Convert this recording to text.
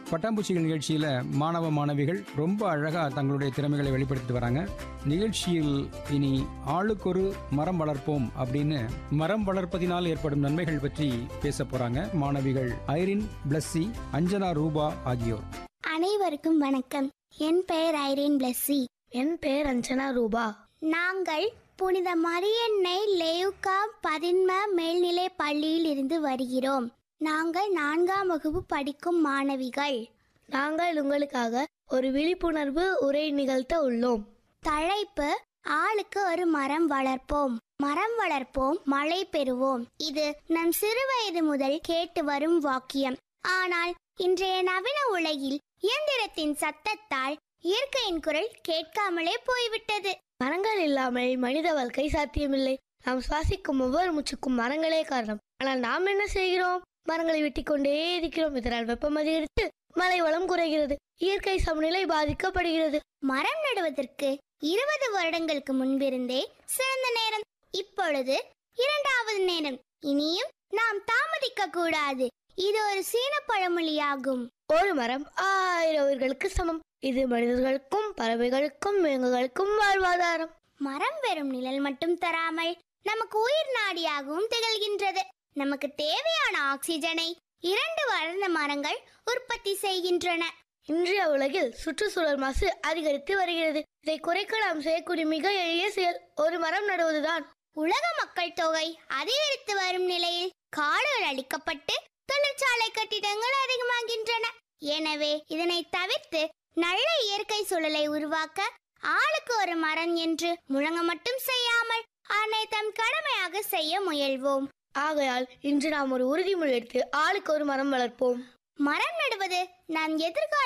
பட்டாம்பூச்சிகள் நிகழ்ச்சியில மாணவ மாணவிகள் ரொம்ப அழகா தங்களுடைய திறமைகளை வெளிப்படுத்திட்டு வராங்க நிகழ்ச்சியில் இனி ஆளுக்கொரு மரம் வளர்ப்போம் அப்படின்னு மரம் வளர்ப்பதினால் ஏற்படும் நன்மைகள் பற்றி பேச போறாங்க மாணவிகள் ஐரின் பிளஸ்ஸி அஞ்சனா ரூபா ஆகியோர் அனைவருக்கும் வணக்கம் என் பெயர் ஐரேன் பிளஸ்ஸி என் பெயர் அஞ்சனா ரூபா நாங்கள் புனித மரியன்னை லேயுகா பதின்ம மேல்நிலை பள்ளியில் இருந்து வருகிறோம் நாங்கள் நான்காம் வகுப்பு படிக்கும் மாணவிகள் நாங்கள் உங்களுக்காக ஒரு விழிப்புணர்வு உரை நிகழ்த்த உள்ளோம் தலைப்பு ஆளுக்கு ஒரு மரம் வளர்ப்போம் மரம் வளர்ப்போம் மழை பெறுவோம் இது நம் சிறுவயது முதல் கேட்டு வரும் வாக்கியம் ஆனால் இன்றைய நவீன உலகில் இயந்திரத்தின் சத்தத்தால் இயற்கையின் குரல் கேட்காமலே போய்விட்டது மரங்கள் இல்லாமல் மனித வாழ்க்கை சாத்தியமில்லை நாம் சுவாசிக்கும் ஒவ்வொரு மூச்சுக்கும் மரங்களே காரணம் ஆனால் நாம் என்ன செய்கிறோம் மரங்களை வெட்டிக் கொண்டே இருக்கிறோம் இதனால் வெப்பம் அதிகரித்து மழை வளம் குறைகிறது இயற்கை சமநிலை பாதிக்கப்படுகிறது மரம் நடுவதற்கு இருபது வருடங்களுக்கு முன்பிருந்தே சிறந்த நேரம் இப்பொழுது இரண்டாவது நேரம் இனியும் நாம் தாமதிக்க கூடாது இது ஒரு சீன பழமொழியாகும் ஒரு மரம் ஆயிரம் உயிர்களுக்கு சமம் இது மனிதர்களுக்கும் பறவைகளுக்கும் விலங்குகளுக்கும் வாழ்வாதாரம் மரம் வெறும் நிழல் மட்டும் தராமல் நமக்கு உயிர் நாடியாகவும் திகழ்கின்றது நமக்கு தேவையான ஆக்சிஜனை இரண்டு வளர்ந்த மரங்கள் உற்பத்தி செய்கின்றன இன்றைய உலகில் சுற்றுச்சூழல் மாசு அதிகரித்து வருகிறது இதை குறைக்க நாம் செய்யக்கூடிய மிக எளிய செயல் ஒரு மரம் நடுவதுதான் உலக மக்கள் தொகை அதிகரித்து வரும் நிலையில் காடுகள் அழிக்கப்பட்டு தொழிற்சாலை கட்டிடங்கள் அதிகமாகின்றன எனவே இதனை தவிர்த்து நல்ல இயற்கை சூழலை உருவாக்க ஆளுக்கு ஒரு மரம் என்று முழங்க மட்டும் செய்யாமல் அதனை தம் கடமையாக செய்ய முயல்வோம் ஆகையால் இன்று நாம் ஒரு உறுதிமொழி எடுத்து ஆளுக்கு ஒரு மரம் வளர்ப்போம் மரம் நடுவது நம் எதிர்கால